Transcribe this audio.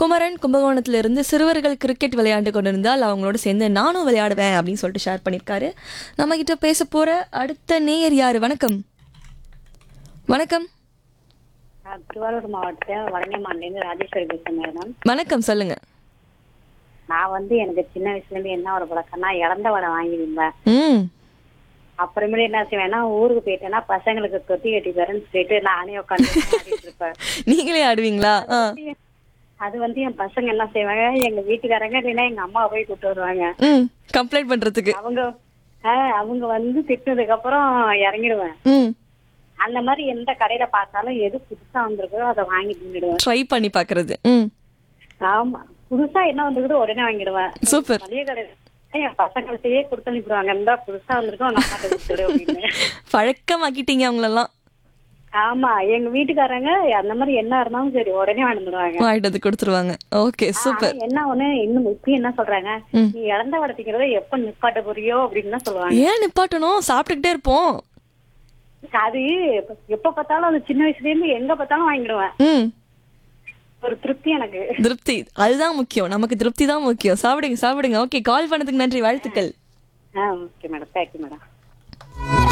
குமரன் கும்பகோணத்துல இருந்து சிறுவர்கள் கிரிக்கெட் விளையாண்டு கொண்டிருந்தால் அவங்களோட சேர்ந்து நானும் விளையாடுவேன் அப்படின்னு சொல்லிட்டு ஷேர் பண்ணியிருக்காரு நம்ம கிட்ட பேச போற அடுத்த நேயர் யாரு வணக்கம் வணக்கம் நான் திருவாரூர் மாவட்டத்தில் வடங்கமான்லேருந்து ராஜேஸ்வரி பேசுறேன் மேடம் வணக்கம் சொல்லுங்க நான் வந்து எனக்கு சின்ன வயசுல இருந்து என்ன ஒரு பழக்கம்னா இறந்த வடை வாங்கியிருந்தேன் ம் அப்புறமேலே என்ன செய்வேன்னா ஊருக்கு போயிட்டேன்னா பசங்களுக்கு தொட்டி கட்டி தரேன்னு சொல்லிட்டு நானே உட்காந்து ஆடிட்டு இருப்பேன் நீங்களே ஆடுவீங்களா ஆ அது வந்து என் பசங்க என்ன செய்வாங்க எங்க வீட்டுக்காரங்க இல்லைன்னா எங்க அம்மா போய் கூட்டு வருவாங்க ம் கம்ப்ளைண்ட் பண்றதுக்கு அவங்க ஆஹ் அவங்க வந்து திட்டினதுக்கு அப்புறம் இறங்கிடுவேன் ம் அந்த மாதிரி எந்த கடையில பார்த்தாலும் எது புதுசா வந்திருக்கோ அதை வாங்கி தின்னுடுவேன் ட்ரை பண்ணி பார்க்கறது ம் ஆமா புதுசா என்ன வந்திருக்குதோ உடனே வாங்கிடுவேன் சூப்பர் மளிகை கடை என் பசங்கள்கிட்டயே கொடுத்து அனுப்பிடுவாங்க இந்த புதுசா வந்திருக்கோம் உங்க அம்மாட்ட கொடுத்துடு அப்படின்னு பழக்கமாக்கிட்டீங்க அவங்களெல்லாம் ஆமா எங்க வீட்டுக்காரங்க அந்த மாதிரி என்ன இருந்தாலும் சரி உடனே வந்துடுவாங்க வாங்கிட்டு வந்து கொடுத்துருவாங்க ஓகே சூப்பர் என்ன ஒண்ணு இன்னும் இப்பயும் என்ன சொல்றாங்க ம். நீ இழந்த வடத்திக்கிறத எப்ப நிப்பாட்ட போறியோ அப்படின்னு தான் சொல்லுவாங்க ஏன் நிப்பாட்டணும் சாப்பிட்டுக்கிட்டே இருப்போம் அது எப்ப பார்த்தாலும் அது சின்ன வயசுல இருந்து எங்க பார்த்தாலும் வாங்கிடுவேன் ம் ஒரு திருப்தி எனக்கு திருப்தி அதுதான் முக்கியம் நமக்கு திருப்தி தான் முக்கியம் சாப்பிடுங்க சாப்பிடுங்க ஓகே கால் பண்ணதுக்கு நன்றி வாழ்த்துக்கள் ஆ ஓகே மேடம் தேங்க்யூ மேடம்